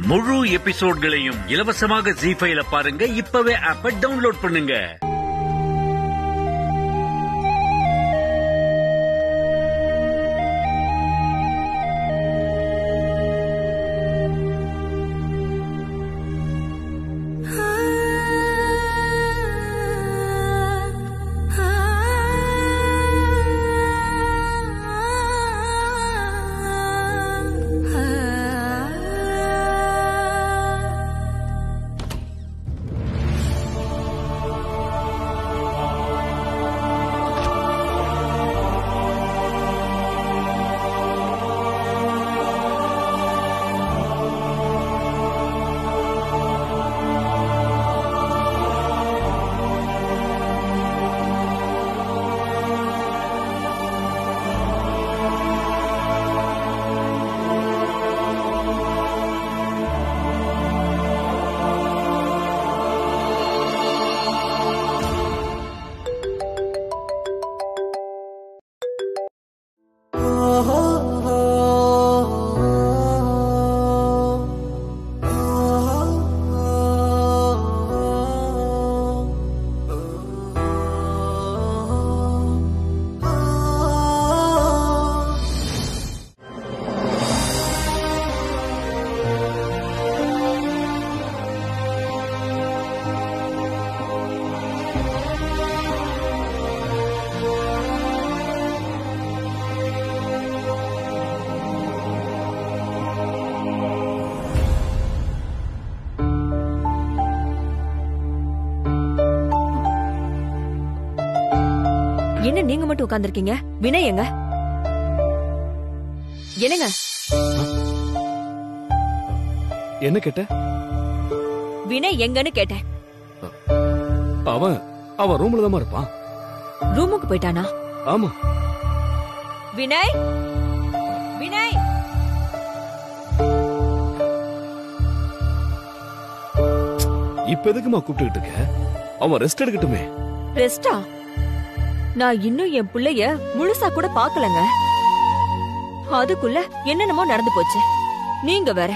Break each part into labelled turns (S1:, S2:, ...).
S1: முழு எபிசோட்களையும் இலவசமாக ஜி ஃபைல பாருங்க இப்பவே ஆப்ப டவுன்லோட் பண்ணுங்க
S2: என்ன நீங்க மட்டும் உட்கார்ந்திருக்கீங்க வினய் எங்க என்னங்க
S3: என்ன கேட்ட
S2: வினய் எங்கன்னு கேட்டேன்
S3: அவன் அவன் ரூம்ல தான் இருப்பான்
S2: ரூமுக்கு போயிட்டானா
S3: ஆமா
S2: வினய் வினய்
S3: இப்ப எதுக்குமா கூப்பிட்டுக்கிட்டு இருக்க அவன் ரெஸ்ட் எடுக்கட்டுமே
S2: ரெஸ்டா நான் இன்னும் என் புள்ளைய முழுசா கூட பாக்கலங்க அதுக்குள்ள என்னென்னமோ நடந்து போச்சு நீங்க வேற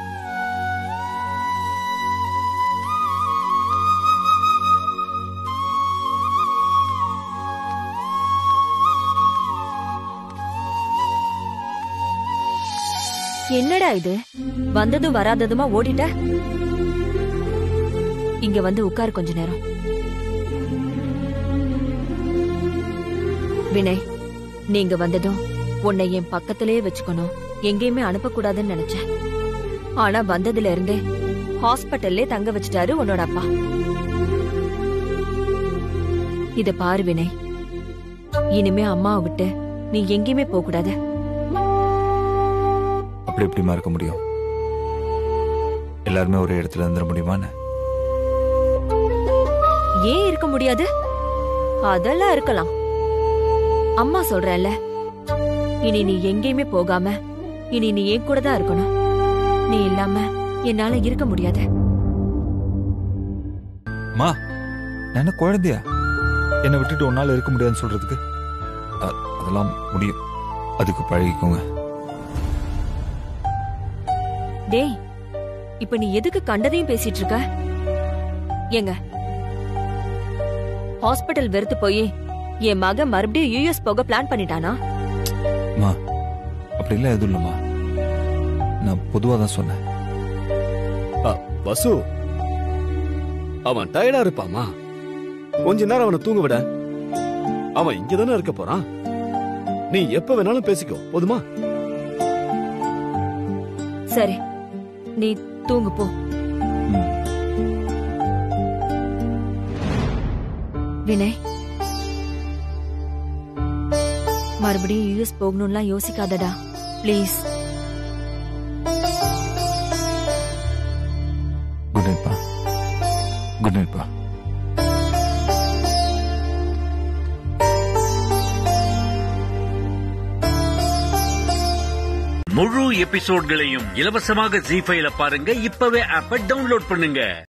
S2: என்னடா இது வந்ததும் வராததுமா ஓடிட்ட இங்க வந்து உட்காரு கொஞ்ச நேரம் வினய் நீங்க வந்ததும் உன்னை என் பக்கத்திலேயே வச்சுக்கணும் எங்கேயுமே அனுப்பக்கூடாதுன்னு நினைச்சேன் ஆனா வந்ததுல இருந்தே ஹாஸ்பிட்டல்லே தங்க வச்சுட்டாரு உன்னோட அப்பா இத பாரு வினய் இனிமே அம்மாவை விட்டு நீ எங்கேயுமே போக கூடாது
S4: அப்படி எப்படிமா இருக்க முடியும் எல்லாருமே ஒரே இடத்துல இருந்துட முடியுமான்னு
S2: ஏன் இருக்க முடியாது அதெல்லாம் இருக்கலாம் அம்மா சொல்றேன்ல இனி நீ எங்கேயுமே போகாம இனி நீ என் கூட தான் இருக்கணும் நீ இல்லாம என்னால இருக்க முடியாது
S4: மா நான் என்ன குழந்தையா என்னை விட்டுட்டு ஒன்னால இருக்க முடியாதுன்னு சொல்றதுக்கு அ- அதெல்லாம் முடியும் அதுக்கு பழகிக்கோங்க
S2: டேய் இப்ப நீ எதுக்கு கண்டதையும் பேசிட்டு இருக்க ஏங்க ஹாஸ்பிடல் வெறுத்து போய் என் மகன் மறுபடியும் யூஎஸ் போக பிளான் பண்ணிட்டானா
S4: மா அப்படிலாம் எதுவும் இல்லைம்மா நான் பொதுவாக தான் சொன்னேன்
S3: அ, வசு அவன் டயர்டா இருப்பாமா கொஞ்ச நேரம் அவனை தூங்க விட அவன் இங்க தானே இருக்க போறான் நீ எப்ப வேணாலும் பேசிக்கோ போதுமா
S2: சரி நீ தூங்கு போ
S4: ம்.
S2: வினய் மறுபடியும் யூஎஸ் போகணும்லாம் யோசிக்காதடா ப்ளீஸ்
S4: குட் நைட்ப்பா குட் நைட்ப்பா
S1: முழு எபிசோட்களையும் இலவசமாக ஜி ஃபைல பாருங்க இப்பவே ஆப்ப டவுன்லோட் பண்ணுங்க